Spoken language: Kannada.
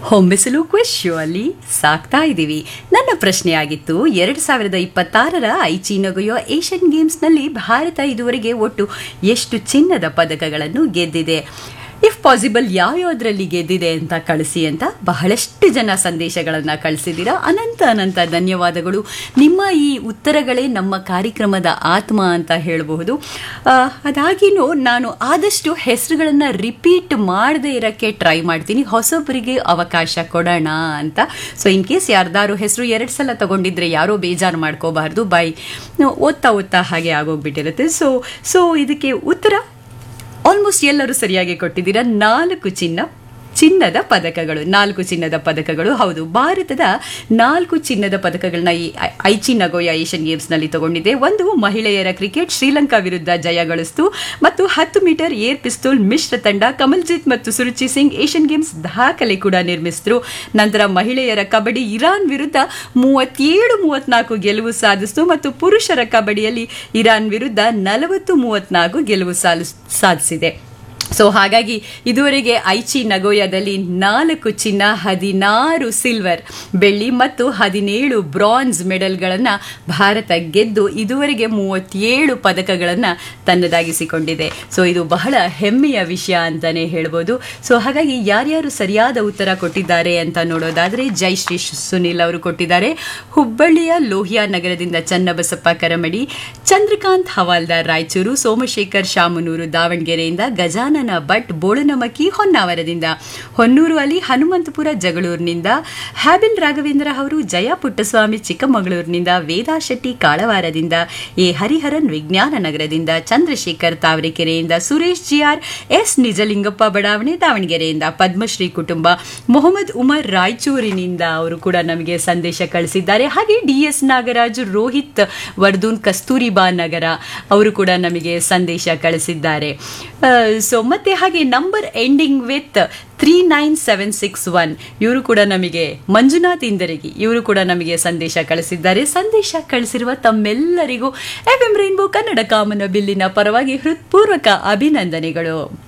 ಹೊಂಬಿಸಲು ಕ್ವಿಶ್ ಶೋ ಅಲ್ಲಿ ಸಾಕ್ತಾ ಇದ್ದೀವಿ ನನ್ನ ಪ್ರಶ್ನೆ ಆಗಿತ್ತು ಎರಡು ಸಾವಿರದ ಇಪ್ಪತ್ತಾರರ ಐಚಿ ನಗೊಯೋ ಏಷ್ಯನ್ ಗೇಮ್ಸ್ನಲ್ಲಿ ಭಾರತ ಇದುವರೆಗೆ ಒಟ್ಟು ಎಷ್ಟು ಚಿನ್ನದ ಪದಕಗಳನ್ನು ಗೆದ್ದಿದೆ ಇಫ್ ಪಾಸಿಬಲ್ ಯಾವ್ಯಾವುದರಲ್ಲಿ ಗೆದ್ದಿದೆ ಅಂತ ಕಳಿಸಿ ಅಂತ ಬಹಳಷ್ಟು ಜನ ಸಂದೇಶಗಳನ್ನು ಕಳಿಸಿದ್ದೀರಾ ಅನಂತ ಅನಂತ ಧನ್ಯವಾದಗಳು ನಿಮ್ಮ ಈ ಉತ್ತರಗಳೇ ನಮ್ಮ ಕಾರ್ಯಕ್ರಮದ ಆತ್ಮ ಅಂತ ಹೇಳಬಹುದು ಆ, ಅದಾಗಿನೂ ನಾನು ಆದಷ್ಟು ಹೆಸರುಗಳನ್ನು ರಿಪೀಟ್ ಮಾಡದೇ ಇರೋಕ್ಕೆ ಟ್ರೈ ಮಾಡ್ತೀನಿ ಹೊಸೊಬ್ಬರಿಗೆ ಅವಕಾಶ ಕೊಡೋಣ ಅಂತ ಸೊ ಇನ್ ಕೇಸ್ ಯಾರ್ದಾರು ಹೆಸರು ಎರಡು ಸಲ ತಗೊಂಡಿದ್ರೆ ಯಾರೋ ಬೇಜಾರು ಮಾಡ್ಕೋಬಾರ್ದು ಬೈ ಓದ್ತಾ ಓದ್ತಾ ಹಾಗೆ ಆಗೋಗ್ಬಿಟ್ಟಿರುತ್ತೆ ಸೊ ಸೊ ಇದಕ್ಕೆ ಉತ್ತರ ಆಲ್ಮೋಸ್ಟ್ ಎಲ್ಲರೂ ಸರಿಯಾಗಿ ಕೊಟ್ಟಿದ್ದೀರಾ ನಾಲ್ಕು ಚಿನ್ನ ಚಿನ್ನದ ಪದಕಗಳು ನಾಲ್ಕು ಚಿನ್ನದ ಪದಕಗಳು ಹೌದು ಭಾರತದ ನಾಲ್ಕು ಚಿನ್ನದ ಪದಕಗಳನ್ನ ಈ ಐ- ಐಚಿ ನಗೋಯ ಏಷ್ಯನ್ ಗೇಮ್ಸ್ನಲ್ಲಿ ತಗೊಂಡಿದೆ ಒಂದು ಮಹಿಳೆಯರ ಕ್ರಿಕೆಟ್ ಶ್ರೀಲಂಕಾ ವಿರುದ್ಧ ಜಯ ಗಳಿಸ್ತು ಮತ್ತು ಹತ್ತು ಮೀಟರ್ ಏರ್ ಪಿಸ್ತೂಲ್ ಮಿಶ್ರ ತಂಡ ಕಮಲ್ಜಿತ್ ಮತ್ತು ಸುರುಚಿ ಸಿಂಗ್ ಏಷ್ಯನ್ ಗೇಮ್ಸ್ ದಾಖಲೆ ಕೂಡ ನಿರ್ಮಿಸಿದ್ರು ನಂತರ ಮಹಿಳೆಯರ ಕಬಡ್ಡಿ ಇರಾನ್ ವಿರುದ್ಧ ಮೂವತ್ತೇಳು ಮೂವತ್ನಾಲ್ಕು ಗೆಲುವು ಸಾಧಿಸಿತು ಮತ್ತು ಪುರುಷರ ಕಬಡ್ಡಿಯಲ್ಲಿ ಇರಾನ್ ವಿರುದ್ಧ ನಲವತ್ತು ಮೂವತ್ನಾಲ್ಕು ಗೆಲುವು ಸಾಲಿಸ್- ಸಾಧಿಸಿದೆ ಸೊ ಹಾಗಾಗಿ ಇದುವರೆಗೆ ಐಚಿ ನಗೋಯಾದಲ್ಲಿ ನಾಲ್ಕು ಚಿನ್ನ ಹದಿನಾರು ಸಿಲ್ವರ್ ಬೆಳ್ಳಿ ಮತ್ತು ಹದಿನೇಳು ಬ್ರಾನ್ಸ್ ಮೆಡಲ್ಗಳನ್ನು ಭಾರತ ಗೆದ್ದು ಇದುವರೆಗೆ ಮೂವತ್ತೇಳು ಪದಕಗಳನ್ನು ತನ್ನದಾಗಿಸಿಕೊಂಡಿದೆ ಸೊ ಇದು ಬಹಳ ಹೆಮ್ಮೆಯ ವಿಷಯ ಅಂತಾನೆ ಹೇಳ್ಬೋದು ಸೊ ಹಾಗಾಗಿ ಯಾರ್ಯಾರು ಸರಿಯಾದ ಉತ್ತರ ಕೊಟ್ಟಿದ್ದಾರೆ ಅಂತ ನೋಡೋದಾದ್ರೆ ಜೈಶ್ರೀ ಸುನಿಲ್ ಅವರು ಕೊಟ್ಟಿದ್ದಾರೆ ಹುಬ್ಬಳ್ಳಿಯ ಲೋಹಿಯಾ ನಗರದಿಂದ ಚನ್ನಬಸಪ್ಪ ಕರಮಡಿ ಚಂದ್ರಕಾಂತ್ ಹವಾಲ್ದಾರ್ ರಾಯಚೂರು ಸೋಮಶೇಖರ್ ಶಾಮನೂರು ದಾವಣಗೆರೆಯಿಂದ ಗಜಾನನ ಭಟ್ ಬೋಳನಮಕ್ಕಿ ಹೊನ್ನಾವರದಿಂದ ಹೊನ್ನೂರು ಅಲಿ ಹನುಮಂತಪುರ ಜಗಳೂರಿನಿಂದ ಹ್ಯಾಬಿಲ್ ರಾಘವೇಂದ್ರ ಅವರು ಜಯ ಪುಟ್ಟಸ್ವಾಮಿ ಚಿಕ್ಕಮಗಳೂರಿನಿಂದ ವೇದಾ ಶೆಟ್ಟಿ ಕಾಳವಾರದಿಂದ ಎ ಹರಿಹರನ್ ವಿಜ್ಞಾನ ನಗರದಿಂದ ಚಂದ್ರಶೇಖರ್ ತಾವರೆಕೆರೆಯಿಂದ ಸುರೇಶ್ ಜಿಆರ್ ಎಸ್ ನಿಜಲಿಂಗಪ್ಪ ಬಡಾವಣೆ ದಾವಣಗೆರೆಯಿಂದ ಪದ್ಮಶ್ರೀ ಕುಟುಂಬ ಮೊಹಮ್ಮದ್ ಉಮರ್ ರಾಯಚೂರಿನಿಂದ ಅವರು ಕೂಡ ನಮಗೆ ಸಂದೇಶ ಕಳಿಸಿದ್ದಾರೆ ಹಾಗೆ ಡಿ ಎಸ್ ನಾಗರಾಜು ರೋಹಿತ್ ವರ್ಧೂನ್ ಕಸ್ತೂರಿಬಾ ನಗರ ಅವರು ಕೂಡ ನಮಗೆ ಸಂದೇಶ ಕಳಿಸಿದ್ದಾರೆ ಸೊ ಮತ್ತೆ ಹಾಗೆ number ending with three nine seven six one ಇವರು ಕೂಡ ನಮಗೆ ಮಂಜುನಾಥ್ ಇಂದರಗಿ ಇವರು ಕೂಡ ನಮಗೆ ಸಂದೇಶ ಕಳಿಸಿದ್ದಾರೆ ಸಂದೇಶ ಕಳಿಸಿರುವ ತಮ್ಮೆಲ್ಲರಿಗೂ ಎಫ್ ಎಂ ರೈನ್ಬೋ ಕನ್ನಡ ಕಾಮನ ಬಿಲ್ಲಿನ ಪರವಾಗಿ ಹೃತ್ಪೂರ್ವಕ ಅಭಿನಂದನೆಗಳು